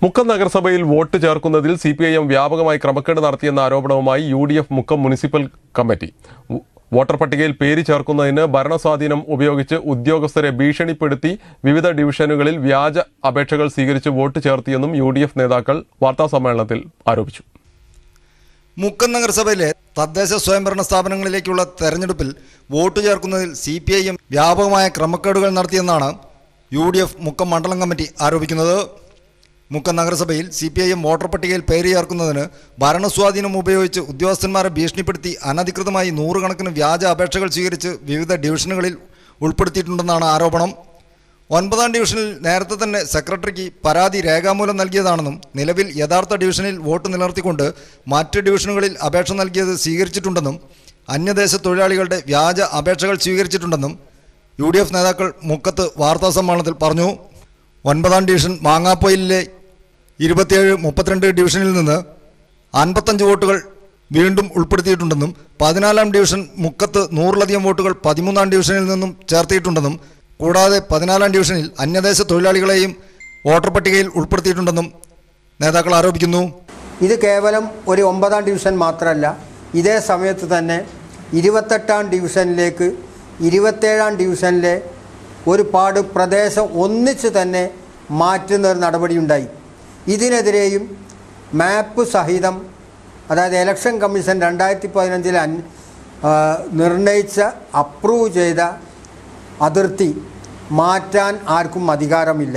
മുക്കം നഗരസഭയിൽ വോട്ട് ചേർക്കുന്നതിൽ C P I M വ്യാപകമായി ക്രമക്കേട് നടത്തിയെന്ന ആരോപണവുമായി U D F Mukkam municipal committee വ- വോട്ടർ പട്ടികയിൽ പേര് ചേർക്കുന്നതിന് ഭരണസ്വാധീനം ഉപയോഗിച്ച് ഉദ്യോഗസ്ഥരെ ഭീഷണിപ്പെടുത്തി വിവിധ ഡിവിഷനുകളിൽ വ്യാജ അപേക്ഷകൾ സ്വീകരിച്ച് വോട്ട് ചേർത്തിയെന്നും യു ഡി എഫ് നേതാക്കൾ വാർത്താസമ്മേളനത്തിൽ ആരോപിച്ചു മുക്കം നഗരസഭയിലെ തദ്ദേശ സ്വയംഭരണ സ്ഥാപനങ്ങളിലേക്കുള്ള തെരഞ്ഞെടുപ്പിൽ വോട്ട് ചേർക്കുന്നതിൽ സി പി ഐ എം വ്യാപകമായ ക്രമക്കേടുകൾ നടത്തിയെന്നാണ് യു ഡി എഫ് മുക്കം മണ്ഡലം കമ്മിറ്റി ആരോപിക്കുന്നത് മുക്കം നഗരസഭയിൽ C P I M voter പട്ടികയിൽ പേര് ചേർക്കുന്നതിന് ഭരണസ്വാധീനം ഉപയോഗിച്ച് ഉദ്യോഗസ്ഥന്മാരെ ഭീഷണിപ്പെടുത്തി അനധികൃതമായി നൂറുകണക്കിന് വ്യാജ അപേക്ഷകൾ സ്വീകരിച്ച് വിവിധ ഡിവിഷനുകളിൽ ഉൾപ്പെടുത്തിയിട്ടുണ്ടെന്നാണ് ആരോപണം ഒൻപതാം ഡിവിഷനിൽ നേരത്തെ തന്നെ സെക്രട്ടറിക്ക് പരാതി രേഖാമൂലം നൽകിയതാണെന്നും നിലവിൽ യഥാർത്ഥ ഡിവിഷനിൽ വോട്ട് നിലനിർത്തിക്കൊണ്ട് മറ്റ് ഡിവിഷനുകളിൽ അപേക്ഷ നൽകിയത് സ്വീകരിച്ചിട്ടുണ്ടെന്നും അന്യദേശ തൊഴിലാളികളുടെ വ്യാജ അപേക്ഷകൾ സ്വീകരിച്ചിട്ടുണ്ടെന്നും യു ഡി എഫ് നേതാക്കൾ മുക്കത്ത് വാർത്താസമ്മേളനത്തിൽ പറഞ്ഞു ഒൻപതാം ഡിവിഷൻ മാങ്ങാപ്പൊയിലിലെ ഇരുപത്തിയേഴ് മുപ്പത്തിരണ്ട് ഡിവിഷനിൽ നിന്ന് അൻപത്തഞ്ച് വോട്ടുകൾ വീണ്ടും ഉൾപ്പെടുത്തിയിട്ടുണ്ടെന്നും പതിനാലാം ഡിവിഷൻ മുക്കത്ത് നൂറിലധികം വോട്ടുകൾ പതിമൂന്നാം ഡിവിഷനിൽ നിന്നും ചേർത്തിയിട്ടുണ്ടെന്നും കൂടാതെ പതിനാലാം ഡിവിഷനിൽ അന്യദേശ തൊഴിലാളികളെയും വോട്ടർ പട്ടികയിൽ ഉൾപ്പെടുത്തിയിട്ടുണ്ടെന്നും നേതാക്കൾ ആരോപിക്കുന്നു ഇത് കേവലം ഒരു ഒമ്പതാം ഡിവിഷൻ മാത്രമല്ല ഇതേ സമയത്ത് തന്നെ ഇരുപത്തെട്ടാം ഡിവിഷനിലേക്ക് ഇരുപത്തേഴാം ഡിവിഷനിലെ ഒരുപാട് പ്രദേശം ഒന്നിച്ച് തന്നെ മാറ്റുന്ന ഒരു നടപടിയുണ്ടായി ഇതിനെതിരെയും മാപ്പ് സഹിതം അതായത് ഇലക്ഷൻ കമ്മീഷൻ രണ്ടായിരത്തി പതിനഞ്ചിൽ അൻ ആ, നിർണയിച്ച അപ്രൂവ് ചെയ്ത അതിർത്തി മാറ്റാൻ ആർക്കും അധികാരമില്ല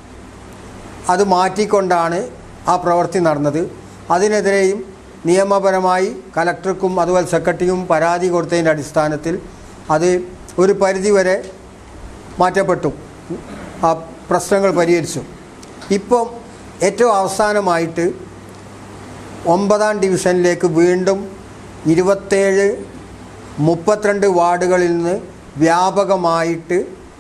അത് മാറ്റിക്കൊണ്ടാണ് ആ പ്രവൃത്തി നടന്നത് അതിനെതിരെയും നിയമപരമായി കലക്ടർക്കും അതുപോലെ സെക്രട്ടറിയും പരാതി കൊടുത്തതിൻ്റെ അടിസ്ഥാനത്തിൽ അത് ഒരു പരിധിവരെ മാറ്റപ്പെട്ടു ആ പ്രശ്നങ്ങൾ പരിഹരിച്ചു ഇപ്പം ഏറ്റവും അവസാനമായിട്ട് ഒമ്പതാം ഡിവിഷനിലേക്ക് വീണ്ടും ഇരുപത്തേഴ് മുപ്പത്തിരണ്ട് വാർഡുകളിൽ നിന്ന് വ്യാപകമായിട്ട്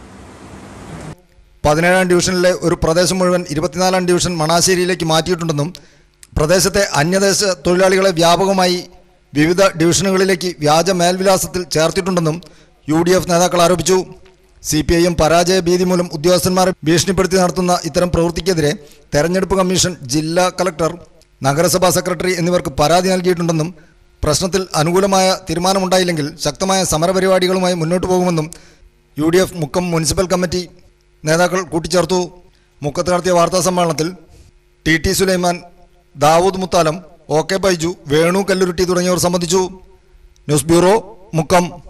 പതിനേഴാം ഡിവിഷനിലെ ഒരു പ്രദേശം മുഴുവൻ ഇരുപത്തിനാലാം ഡിവിഷൻ മണാശ്ശേരിയിലേക്ക് മാറ്റിയിട്ടുണ്ടെന്നും പ്രദേശത്തെ അന്യദേശ തൊഴിലാളികളെ വ്യാപകമായി വിവിധ ഡിവിഷനുകളിലേക്ക് വ്യാജ മേൽവിലാസത്തിൽ ചേർത്തിട്ടുണ്ടെന്നും യു ഡി എഫ് നേതാക്കൾ ആരോപിച്ചു സി പി ഐ എം പരാജയ ഭീതി മൂലം ഉദ്യോഗസ്ഥന്മാരെ ഭീഷണിപ്പെടുത്തി നടത്തുന്ന ഇത്തരം പ്രവൃത്തിക്കെതിരെ തെരഞ്ഞെടുപ്പ് കമ്മീഷൻ ജില്ലാ കളക്ടർ നഗരസഭാ സെക്രട്ടറി എന്നിവർക്ക് പരാതി നൽകിയിട്ടുണ്ടെന്നും പ്രശ്നത്തിൽ അനുകൂലമായ തീരുമാനമുണ്ടായില്ലെങ്കിൽ ശക്തമായ സമരപരിപാടികളുമായി മുന്നോട്ട് പോകുമെന്നും U D F Mukkam municipal committee നേതാക്കൾ കൂട്ടിച്ചേർത്തു മുക്കത്ത് നടത്തിയ വാർത്താ സമ്മേളനത്തിൽ T T Sulaiman Dawood Muthalam O K Baiju Venu Kalluruti തുടങ്ങിയവർ സംബന്ധിച്ചു ന്യൂസ് ബ്യൂറോ മുക്കം